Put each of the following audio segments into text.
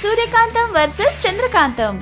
సూర్యకాంతం versus చంద్రకాంతం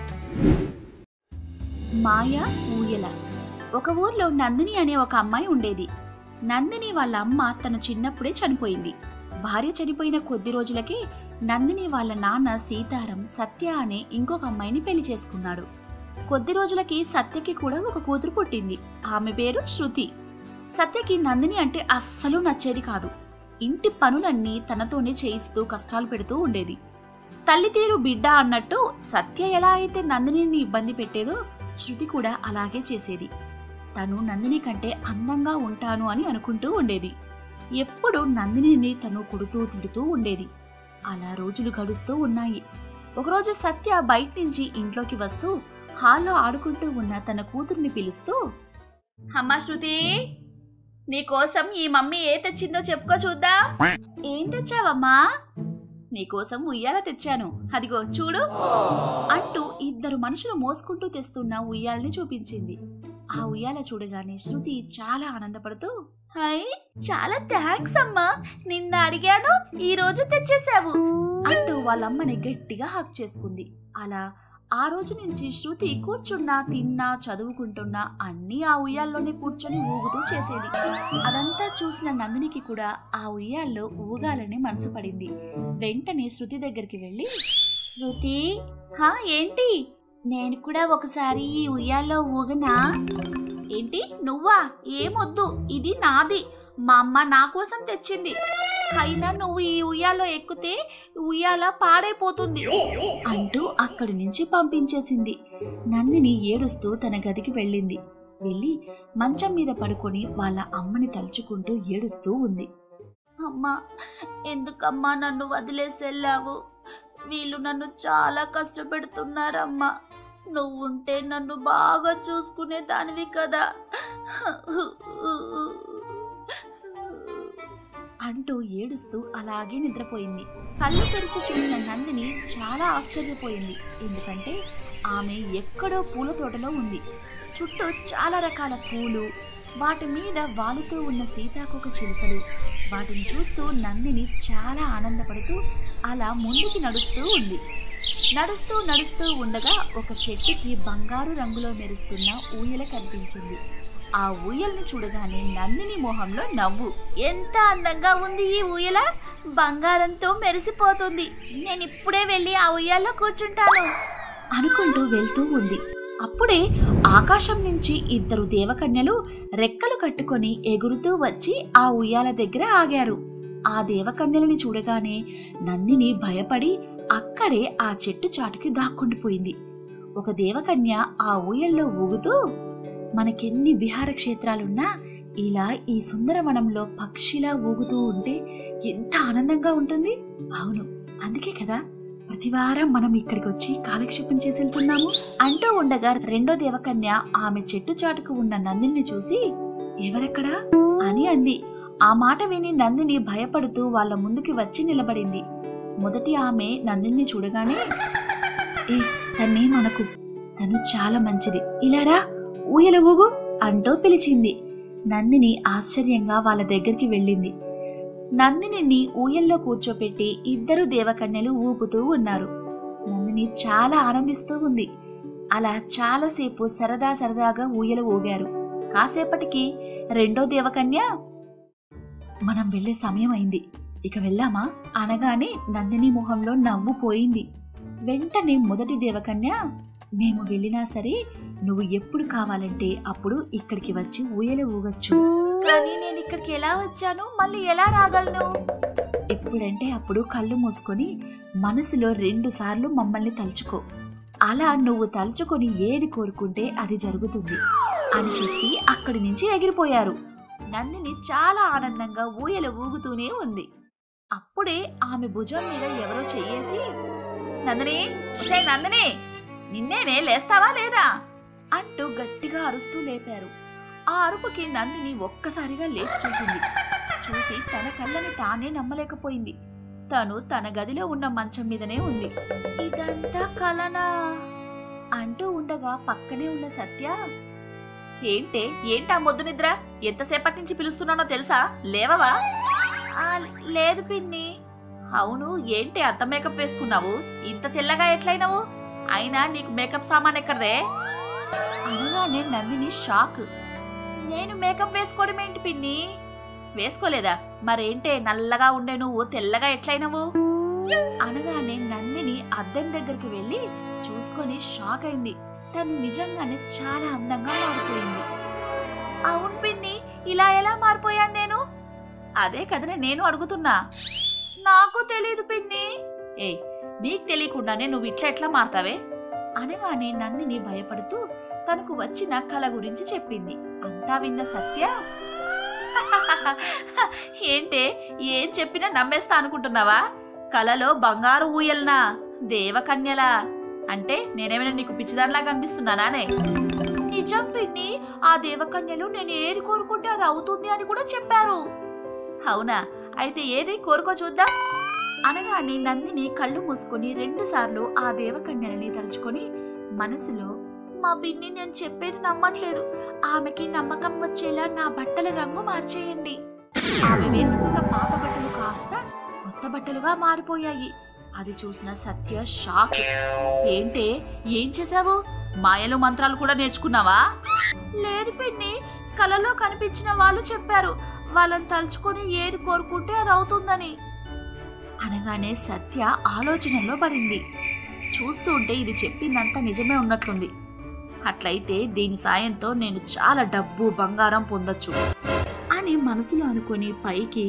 మాయ ఊయల ఒక ఊర్లో నందిని అనే ఒక అమ్మాయి ఉండేది నందిని వాళ్ళ అమ్మ తన చిన్నప్పుడే చనిపోయింది భార్య చనిపోయిన కొద్ది రోజులకే నందిని వాళ్ళ నాన్న సీతారం సత్య అనే ఇంకొక అమ్మాయిని పెళ్లి చేసుకున్నాడు కొద్ది రోజులకి సత్యకి కూడా ఒక కూతురు పుట్టింది ఆమె పేరు శృతి సత్యకి నందిని అంటే అస్సలు నచ్చేది కాదు ఇంటి పనులన్నీ తనతోనే చేయిస్తూ కష్టాలు పెడుతూ ఉండేది తల్లి తీరు బిడ్డ అన్నట్టు సత్య ఎలా అయితే నందినిని ఇబ్బంది పెట్టేదో శృతి కూడా అలాగే చేసేది తను నందిని కంటే అందంగా ఉంటాను అని అనుకుంటూ ఉండేది ఎప్పుడు నందినిని తను కొడుతూ తిడుతూ ఉండేది అలా రోజులు గడుస్తూ ఉన్నాయి ఒకరోజు సత్య బయట నుంచి ఇంట్లోకి వస్తూ హాల్లో ఆడుకుంటూ ఉన్న తన కూతుర్ని పిలుస్తూ అమ్మా శృతి నీకోసం ఈ మమ్మీ ఏ తెచ్చిందో చెప్పుకో చూద్దాం ఏం తెచ్చావమ్మా నీకోసం ఉయ్యాల తెచ్చాను అదిగో చూడు అంటూ ఇద్దరు మనుషులు మోసుకుంటూ తెస్తున్న ఉయ్యాలని చూపించింది ఆ ఉయ్యాల చూడగానే శృతి చాలా ఆనందపడుతూ హై చాలా థ్యాంక్స్ అమ్మా నిన్న అడిగాను ఈ రోజు తెచ్చేశావు అంటూ వాళ్ళమ్మని గట్టిగా హక్ చేసుకుంది అలా ఆ రోజు నుంచి శృతి కూర్చున్నా తిన్నా చదువుకుంటున్నా అన్నీ ఆ ఉయ్యాల్లోనే కూర్చొని ఊగుతూ చేసేది అదంతా చూసిన నందినికి కూడా ఆ ఉయ్యాల్లో ఊగాలని మనసు పడింది వెంటనే శృతి దగ్గరికి వెళ్ళి శృతి హా ఏంటి నేను కూడా ఒకసారి ఈ ఉయ్యాల్లో ఊగనా ఏంటి నువ్వా ఏమొద్దు ఇది నాది మా అమ్మ నా కోసం తెచ్చింది అయినా నువ్వు ఈ ఉయ్యాలో ఎక్కితే ఉయ్యాల పాడైపోతుంది అంటూ అక్కడి నుంచి పంపించేసింది నందిని ఏడుస్తూ తన గదికి వెళ్ళింది వెళ్ళి మంచం మీద పడుకొని వాళ్ళ అమ్మని తలుచుకుంటూ ఏడుస్తూ ఉంది అమ్మా ఎందుకమ్మా నన్ను వదిలేసెళ్ళావు వీళ్ళు నన్ను చాలా కష్టపెడుతున్నారమ్మా నువ్వుంటే నన్ను బాగా చూసుకునే దానివి కదా అంటూ ఏడుస్తూ అలాగే నిద్రపోయింది కళ్ళు తెరిచి చూసిన నందిని చాలా ఆశ్చర్యపోయింది ఎందుకంటే ఆమె ఎక్కడో పూల తోటలో ఉంది చుట్టూ చాలా రకాల పూలు వాటి మీద వాలుతూ ఉన్న సీతాకోక చిలుకలు వాటిని చూస్తూ నందిని చాలా ఆనందపడుతూ అలా ముందుకి నడుస్తూ ఉంది నడుస్తూ నడుస్తూ ఉండగా ఒక చెట్టుకి బంగారు రంగులో మెరుస్తున్న ఊయల కనిపించింది ఆ ఊయల్ని చూడగానే నందిని మొహంలో నవ్వు ఎంత అందంగా ఉంది ఈ ఊయల బంగారంతో మెరిసిపోతుంది నేను ఇప్పుడే వెళ్ళి ఆ ఉయ్యాల్లో కూర్చుంటాను అనుకుంటూ వెళ్తూ ఉంది అప్పుడే ఆకాశం నుంచి ఇద్దరు దేవకన్యలు రెక్కలు కట్టుకొని ఎగురుతూ వచ్చి ఆ ఉయ్యాల దగ్గర ఆగారు ఆ దేవకన్యలని చూడగానే నందిని భయపడి అక్కడే ఆ చెట్టు చాటుకి దాక్కుండిపోయింది ఒక దేవకన్య ఆ ఊయల్లో ఊగుతూ మనకెన్ని విహార క్షేత్రాలున్నా ఇలా ఈ సుందరవనంలో పక్షిలా ఊగుతూ ఉంటే ఎంత ఆనందంగా ఉంటుంది అవును అందుకే కదా ప్రతివారం మనం ఇక్కడికి వచ్చి కాలక్షేపం చేసి వెళ్తున్నాము అంటూ ఉండగా రెండో దేవకన్య ఆమె చెట్టు చాటుకు ఉన్న నందిని చూసి ఎవరెక్కడా అని అంది ఆ మాట విని నందిని భయపడుతూ వాళ్ళ ముందుకి వచ్చి నిలబడింది మొదటి ఆమె నందిని చూడగానే ఏ తన్నే మనకు తను చాలా మంచిది ఇలారా ఊయల ఊగు అంటూ పిలిచింది నందిని ఆశ్చర్యంగా వాళ్ళ దగ్గరికి వెళ్ళింది నందినిని ఊయల్లో కూర్చోపెట్టి ఇద్దరు దేవకన్యలు ఊపుతూ ఉన్నారు నందిని చాలా ఆనందిస్తూ ఉంది అలా చాలాసేపు సరదా సరదాగా ఊయల ఊగారు కాసేపటికి రెండో దేవకన్య మనం వెళ్ళే సమయం అయింది ఇక వెళ్దామా అనగానే నందిని మొహంలో నవ్వు పోయింది వెంటనే మొదటి దేవకన్య మేము వెళ్ళినా సరే నువ్వు ఎప్పుడు కావాలంటే అప్పుడు ఇక్కడికి వచ్చి ఊయల ఊగొచ్చు కానీ నేను ఇక్కడికి ఎలా వచ్చాను మళ్ళీ ఎలా రాగలను ఎప్పుడంటే అప్పుడు కళ్ళు మూసుకొని మనసులో రెండు సార్లు మమ్మల్ని తలుచుకో అలా నువ్వు తలుచుకొని ఏది కోరుకుంటే అది జరుగుతుంది అని చెప్పి అక్కడి నుంచి ఎగిరిపోయారు నందిని చాలా ఆనందంగా ఊయల ఊగుతూనే ఉంది అప్పుడే ఆమె భుజం మీద ఎవరో చెయ్యేసి నందిని ఒసే నందిని నిన్నేనే లేస్తావా లేదా అంటూ గట్టిగా అరుస్తూ లేపారు ఆ అరుపుకి నందిని ఒక్కసారిగా లేచి చూసింది చూసి తన కళ్ళని తానే నమ్మలేకపోయింది తను తన గదిలో ఉన్న మంచం మీదనే ఉంది ఇదంతా కలనా అంటూ ఉండగా పక్కనే ఉన్న సత్య ఏంటే ఏంటా మొద్దు నిద్ర ఎంతసేపటి నుంచి పిలుస్తున్నానో తెలుసా లేవవా లేదు పిన్ని అవును ఏంటి అంత మేకప్ వేసుకున్నావు ఇంత తెల్లగా ఎట్లయినావు అయినా నీకు మేకప్ సామాన్ ఎక్కడదే అనగానే నందిని షాక్ నేను మేకప్ వేసుకోవడం ఏంటి పిన్ని వేసుకోలేదా మరేంటే నల్లగా ఉండే నువ్వు తెల్లగా ఎట్లయినవు అనగానే నందిని అద్దం దగ్గరికి వెళ్ళి చూసుకొని షాక్ అయింది తను నిజంగానే చాలా అందంగా మారిపోయింది అవును పిన్ని ఇలా ఎలా మారిపోయాను నేను అదే కదనే నేను అడుగుతున్నా నాకు తెలీదు పిన్ని ఏయ్ నీకు తెలియకుండానే నువ్వు ఇట్లా ఎట్లా మారతావే అనగానే నందిని భయపడుతూ తనకు వచ్చిన కళ గురించి చెప్పింది అంతా విన్న సత్య ఏంటే ఏం చెప్పినా నమ్మేస్తా అనుకుంటున్నావా కలలో బంగారు ఊయల్నా దేవకన్యలా అంటే నేనేమైనా నీకు పిచ్చిదానిలా కనిపిస్తున్నానానే నిజం పిన్ని ఆ దేవకన్యలు నేను ఏది కోరుకుంటే అది అవుతుంది అని కూడా చెప్పారు అవునా అయితే ఏది కోరుకో చూద్దాం అనగానే నందిని కళ్ళు మూసుకొని రెండు సార్లు ఆ దేవకన్యలని తలుచుకొని మనసులో మా పిన్ని నేను చెప్పేది నమ్మట్లేదు ఆమెకి నమ్మకం వచ్చేలా నా బట్టల రంగు మార్చేయండి ఆమె వేసుకున్న పాత బట్టలు కాస్త కొత్త బట్టలుగా మారిపోయాయి అది చూసిన సత్య షాక్ ఏంటే ఏం చేసావు మాయలు మంత్రాలు కూడా నేర్చుకున్నావా లేదు పిన్ని కలలో కనిపించిన వాళ్ళు చెప్పారు వాళ్ళని తలుచుకొని ఏది కోరుకుంటే అది అవుతుందని అనగానే సత్య ఆలోచనలో పడింది చూస్తూ ఉంటే ఇది చెప్పిందంతా నిజమే ఉన్నట్లుంది అట్లయితే దీని సాయంతో నేను చాలా డబ్బు బంగారం పొందొచ్చు అని మనసులో అనుకొని పైకి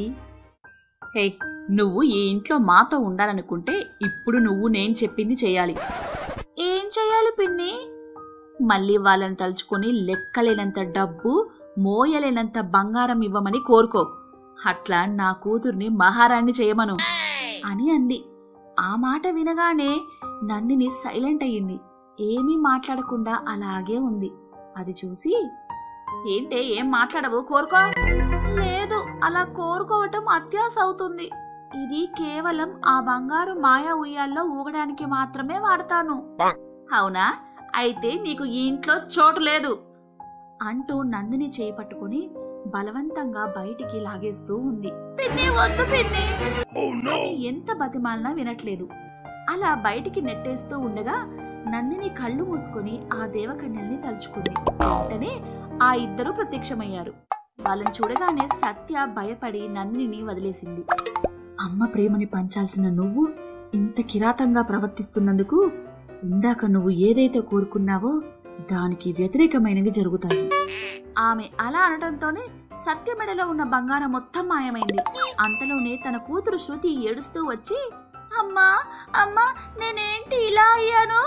హే నువ్వు ఈ ఇంట్లో మాతో ఉండాలనుకుంటే ఇప్పుడు నువ్వు నేను చెప్పింది చేయాలి ఏం చేయాలి పిన్ని మళ్ళీ వాళ్ళని తలుచుకొని లెక్కలేనంత డబ్బు మోయలేనంత బంగారం ఇవ్వమని కోరుకో అట్లా నా కూతుర్ని మహారాణి చేయమను అని అంది ఆ మాట వినగానే నందిని సైలెంట్ అయ్యింది ఏమీ మాట్లాడకుండా అలాగే ఉంది అది చూసి ఏంటే ఏం మాట్లాడవు కోరుకో లేదు అలా కోరుకోవటం అత్యాస అవుతుంది ఇది కేవలం ఆ బంగారు మాయా ఉయ్యాల్లో ఊగడానికి మాత్రమే వాడతాను అవునా అయితే నీకు ఈ ఇంట్లో చోటు లేదు అంటూ నందిని చేయి పట్టుకుని బలవంతంగా బయటికి లాగేస్తూ ఉంది పిన్ని వద్దు పిన్ని అని ఎంత బతిమాలినా వినట్లేదు అలా బయటికి నెట్టేస్తూ ఉండగా నందిని కళ్ళు మూసుకొని ఆ దేవకన్యల్ని తలుచుకుంది వెంటనే ఆ ఇద్దరు ప్రత్యక్షమయ్యారు వాళ్ళని చూడగానే సత్య భయపడి నందిని వదిలేసింది అమ్మ ప్రేమని పంచాల్సిన నువ్వు ఇంత కిరాతంగా ప్రవర్తిస్తున్నందుకు ఇందాక నువ్వు ఏదైతే కోరుకున్నావో దానికి వ్యతిరేకమైనవి జరుగుతాయి ఆమె అలా అనడంతోనే సత్య మెడలో ఉన్న బంగారం మొత్తం మాయమైంది అంతలోనే తన కూతురు శృతి ఏడుస్తూ వచ్చి అమ్మా అమ్మా నేనేంటి ఇలా అయ్యాను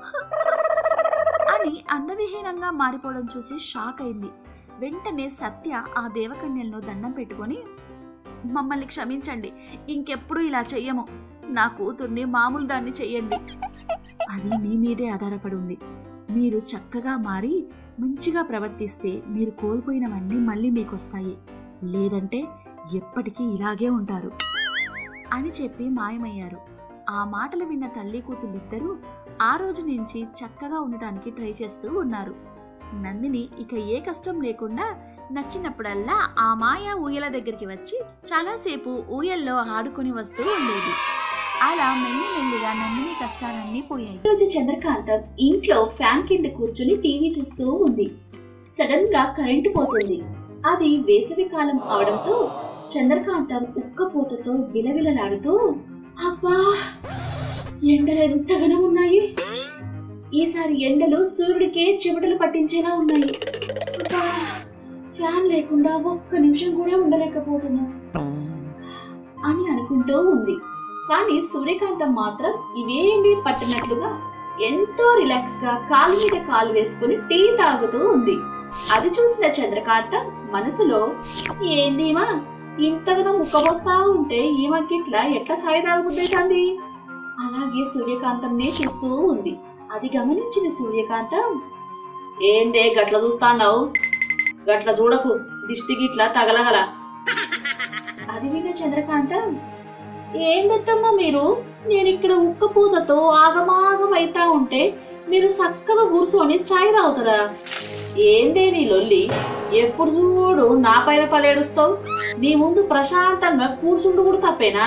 అని అందవిహీనంగా మారిపోవడం చూసి షాక్ అయింది వెంటనే సత్య ఆ దేవకన్యలను దండం పెట్టుకొని మమ్మల్ని క్షమించండి ఇంకెప్పుడు ఇలా చెయ్యము నా కూతుర్ని మామూలు దాన్ని చెయ్యండి అది మీ మీదే ఆధారపడి ఉంది మీరు చక్కగా మారి మంచిగా ప్రవర్తిస్తే మీరు కోల్పోయినవన్నీ మళ్ళీ మీకు వస్తాయి లేదంటే ఎప్పటికీ ఇలాగే ఉంటారు అని చెప్పి మాయమయ్యారు ఆ మాటలు విన్న తల్లి కూతుళ్ళిద్దరూ ఆ రోజు నుంచి చక్కగా ఉండటానికి ట్రై చేస్తూ ఉన్నారు నందిని ఇక ఏ కష్టం లేకుండా నచ్చినప్పుడల్లా ఆ మాయా ఊయల దగ్గరికి వచ్చి చాలాసేపు ఊయల్లో ఆడుకొని వస్తూ ఉండేది అలా మెల్లి మెల్లిగా నందిని కష్టాలన్నీ పోయాయి రోజు చంద్రకాంతం ఇంట్లో ఫ్యాన్ కింద కూర్చుని టీవీ చూస్తూ ఉంది సడన్ గా కరెంటు పోతుంది అది వేసవి కాలం అవడంతో చంద్రకాంతం ఉక్కపోతతో విలవిలలాడుతూ అబ్బా ఎండలు ఎంతగానో ఉన్నాయి ఈసారి ఎండలు సూర్యుడికే చెమటలు పట్టించేలా ఉన్నాయి అబ్బా ఫ్యాన్ లేకుండా ఒక్క నిమిషం కూడా ఉండలేకపోతున్నా అని అనుకుంటూ ఉంది కానీ సూర్యకాంతం మాత్రం ఇవేమీ పట్టినట్లుగా ఎంతో రిలాక్స్ గా కాలు మీద కాలు వేసుకుని టీ తాగుతూ ఉంది అది చూసిన చంద్రకాంతం మనసులో ఏందీమా ఇంతగా ముక్కబోస్తా ఉంటే ఈమెకి ఇట్లా ఎట్లా సాయి తాగుద్దేశాంది అలాగే సూర్యకాంతంనే చూస్తూ ఉంది అది గమనించిన సూర్యకాంతం ఏందే గట్ల చూస్తాన్నావు గట్ల చూడకు దిష్టి గిట్ల తగలగల అది విన్న చంద్రకాంతం ఏం పెట్టమ్మా మీరు నేను ఇక్కడ ఉక్కపోతతో ఆగమాగం అయితా ఉంటే మీరు చక్కగా కూర్చొని చాయ్ తాగుతారా ఏందే నీ లొల్లి ఎప్పుడు చూడు నా పైన పడేడుస్తావు నీ ముందు ప్రశాంతంగా కూర్చుండు కూడా తప్పేనానే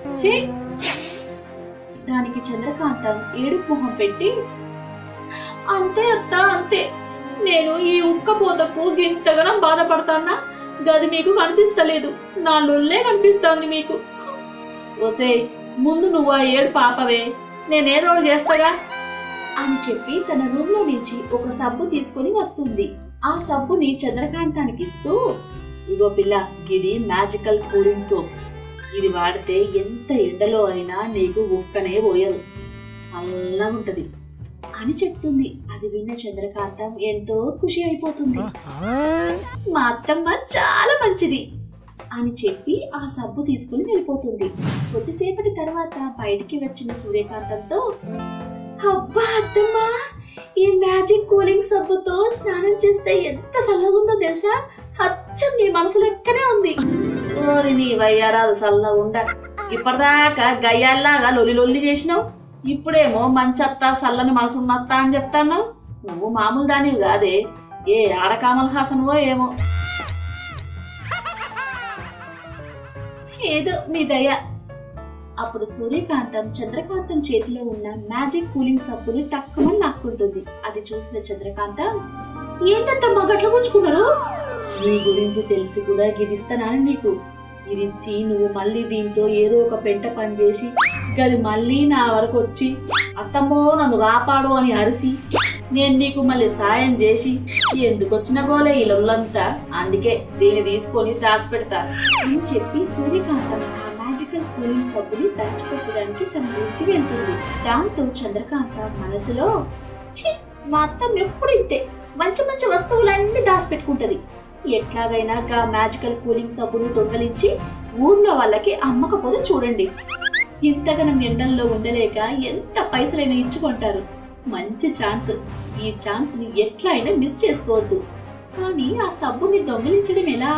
ఛీ! దానికి చంద్రకాంతం ఏడుపు మొహం పెట్టి అంతే అత్త అంతే నేను ఈ ఉక్కపోతకు గింతగనం బాధపడతానా గది మీకు కనిపిస్తలేదు నా లొల్లే కనిపిస్తోంది మీకు ఓసే ముందు నువ్వు ఆ ఏడు పాపవే నేనేదో ఒకటి చేస్తాగా అని చెప్పి తన రూమ్ లో నుంచి ఒక సబ్బు తీసుకొని వస్తుంది ఆ సబ్బుని చంద్రకాంతానికి ఇస్తూ ఇగో పిల్ల ఇది మ్యాజికల్ కూలింగ్ సోప్ ఇది వాడితే ఎంత ఎండలో అయినా నీకు ఉక్కనే పోయదు చల్లగా ఉంటది అని చెప్తుంది అది విన్న చంద్రకాంతం ఎంతో ఖుషి అయిపోతుంది మా అత్తమ్మ చాలా మంచిది అని చెప్పి ఆ సబ్బు తీసుకుని వెళ్ళిపోతుంది కొద్దిసేపటి తర్వాత బయటికి వచ్చిన సూర్యకాంతంతో అబ్బా అత్తమ్మ ఈ మ్యాజిక్ కూలింగ్ సబ్బుతో స్నానం చేస్తే ఎంత చల్లగుందో తెలుసా అచ్చం నీ మనసు లెక్కనే ఉంది ఓరి నీ వయ్యారాలు చల్లగా ఉండ ఇప్పటిదాకా గయ్యాల్లాగా లొల్లి లొల్లి చేసినావు ఇప్పుడేమో మంచత్తా చల్లని మనసు ఉన్నత్తా అని చెప్తాన్నావు నువ్వు మామూలు దానివి కాదే ఏ ఆడకామల్ హాసన్వో ఏమో ఏదో మీ దయ అప్పుడు సూర్యకాంతం చంద్రకాంతం చేతిలో ఉన్న మ్యాజిక్ కూలింగ్ సబ్బుని టక్కుమని నాక్కుంటుంది అది చూసిన చంద్రకాంతం ఏంటంతమ్మా గట్ల పుచ్చుకున్నారు నీ గురించి తెలిసి కూడా గిదిస్తానని నీకు ఇదిచ్చి నువ్వు మళ్ళీ దీంతో ఏదో ఒక పెంట పని చేసి గది మళ్ళీ నా వరకు వచ్చి అత్తమ్మో నన్ను కాపాడు అని అరిసి నేను నీకు మళ్ళీ సాయం చేసి ఎందుకు వచ్చిన గోలే ఈ లొల్లంతా అందుకే దీన్ని తీసుకొని దాచిపెడతా అని చెప్పి సూర్యకాంతం ఆ మ్యాజికల్ కూలింగ్ సబ్బుని దాచిపెట్టడానికి తన ఇంటికి వెళ్తుంది దాంతో చంద్రకాంత మనసులో ఛీ మా అత్తమ్మ ఎప్పుడు ఇంతే మంచి మంచి వస్తువులన్నీ దాచిపెట్టుకుంటది ఎట్లాగైనా గా మ్యాజికల్ కూలింగ్ సబ్బును దొంగలించి ఊర్లో వాళ్ళకి అమ్మకపోతే చూడండి ఇంతగనం ఎండల్లో ఉండలేక ఎంత పైసలైనా ఇచ్చుకుంటారు మంచి ఛాన్స్ ఈ ఛాన్స్ ని ఎట్లా అయినా మిస్ చేసుకోవద్దు కానీ ఆ సబ్బుని దొంగిలించడం ఎలా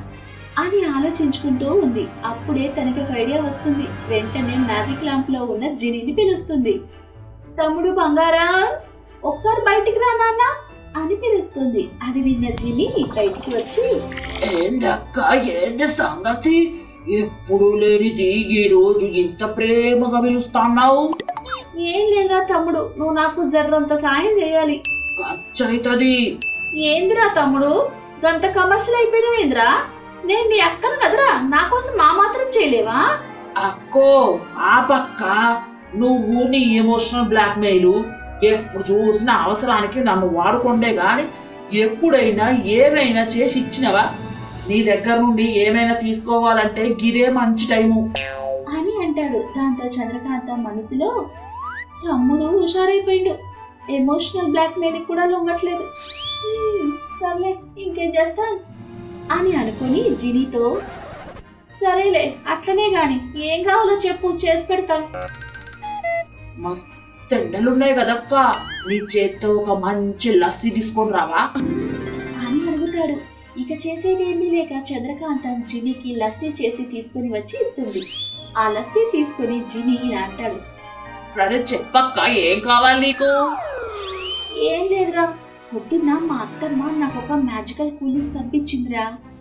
అని ఆలోచించుకుంటూ ఉంది అప్పుడే తనకి ఒక ఐడియా వస్తుంది వెంటనే మ్యాజిక్ ల్యాంప్ లో ఉన్న జినీని పిలుస్తుంది తమ్ముడు బంగారా ఒకసారి బయటికి రా నాన్న అని పిలుస్తుంది అది విన్న జిని బయటికి వచ్చి ఏందక్క ఏంది సంగతి ఎప్పుడు లేనిది ఈ రోజు ఇంత ప్రేమగా పిలుస్తున్నావు ఏం లేదురా తమ్ముడు నువ్వు నాకు జర్రంత సాయం చేయాలి ఖర్చు అవుతుంది ఏందిరా తమ్ముడు గంత కమర్షియల్ అయిపోయినావు ఏందిరా నేను నీ అక్కను కదరా నా కోసం మా మాత్రం చేయలేవా అక్కో ఆ పక్క నువ్వు నీ ఎమోషనల్ బ్లాక్ మెయిల్ ఎప్పుడు చూసిన అవసరానికి నన్ను వాడుకుండే గాని ఎప్పుడైనా ఏమైనా చేసి ఇచ్చినవా నీ దగ్గర నుండి ఏమైనా తీసుకోవాలంటే గిదే మంచి టైము అని అంటాడు దాంతో చంద్రకాంత మనసులో తమ్ముడు హుషారైపోయిండు ఎమోషనల్ బ్లాక్ మెయిల్ కూడా లొంగట్లేదు "హ్మ్, సర్లే ఇంకేం చేస్తాం అని అనుకుని జినీతో సరేలే అట్లనే గాని ఏం కావాలో చెప్పు చేసి పెడతాం మస్తు ఎండలున్నాయి కదక్క నీ చేత్తో ఒక మంచి లస్సీ తీసుకొని రావా అని అడుగుతాడు ఇక చేసేది ఏమీ లేక చంద్రకాంతం జినీకి లస్సీ చేసి తీసుకుని వచ్చి ఇస్తుంది ఆ లస్సీ తీసుకుని జిని ఇలా అంటాడు సరే చెప్పక్క ఏం కావాలి నీకు ఏం లేదురా పొద్దున్న మా అత్తమ్మ నాకు ఒక మ్యాజికల్ కూలింగ్ సంపించిందిరా